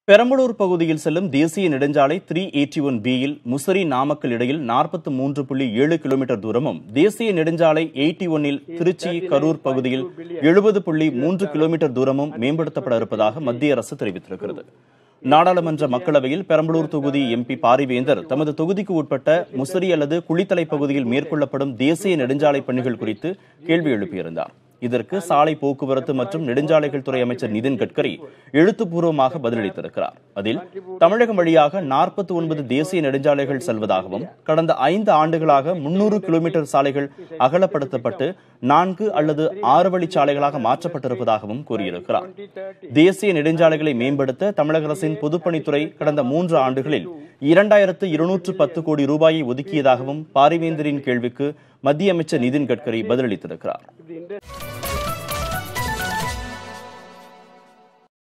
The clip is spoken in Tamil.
பெரம்பலூர் பகுதியில் செல்லும் தேசிய நெடுஞ்சாலை த்ரீ எயிட்டி ஒன் பியில் முசிறி நாமக்கல் இடையில் நாற்பத்தி மூன்று புள்ளி ஏழு கிலோமீட்டர் தூரமும் தேசிய நெடுஞ்சாலை எயிட்டி ஒன்னில் திருச்சி கரூர் பகுதியில் எழுபது புள்ளி மூன்று கிலோமீட்டர் தூரமும் மேம்படுத்தப்பட இருப்பதாக மத்திய அரசு தெரிவித்திருக்கிறது நாடாளுமன்ற மக்களவையில் பெரம்பலூர் தொகுதி எம்பி பாரிவேந்தர் தமது தொகுதிக்கு உட்பட்ட முசிறி அல்லது குளித்தலை பகுதியில் மேற்கொள்ளப்படும் தேசிய நெடுஞ்சாலை பணிகள் குறித்து கேள்வி எழுப்பியிருந்தார் இதற்கு சாலை போக்குவரத்து மற்றும் நெடுஞ்சாலைகள் துறை அமைச்சர் நிதின் கட்கரி எழுத்துப்பூர்வமாக பதிலளித்திருக்கிறார் அதில் தமிழகம் வழியாக நாற்பத்தி ஒன்பது தேசிய நெடுஞ்சாலைகள் செல்வதாகவும் கடந்த ஐந்து ஆண்டுகளாக முன்னூறு கிலோமீட்டர் சாலைகள் அகலப்படுத்தப்பட்டு நான்கு அல்லது ஆறு வழிச்சாலைகளாக மாற்றப்பட்டிருப்பதாகவும் கூறியிருக்கிறார் தேசிய நெடுஞ்சாலைகளை மேம்படுத்த தமிழக அரசின் பொதுப்பணித்துறை கடந்த மூன்று ஆண்டுகளில் இரண்டாயிரத்து இருநூற்று பத்து கோடி ரூபாயை ஒதுக்கியதாகவும் பாரிவேந்தரின் கேள்விக்கு மத்திய அமைச்சர் நிதின் கட்கரி பதிலளித்திருக்கிறார்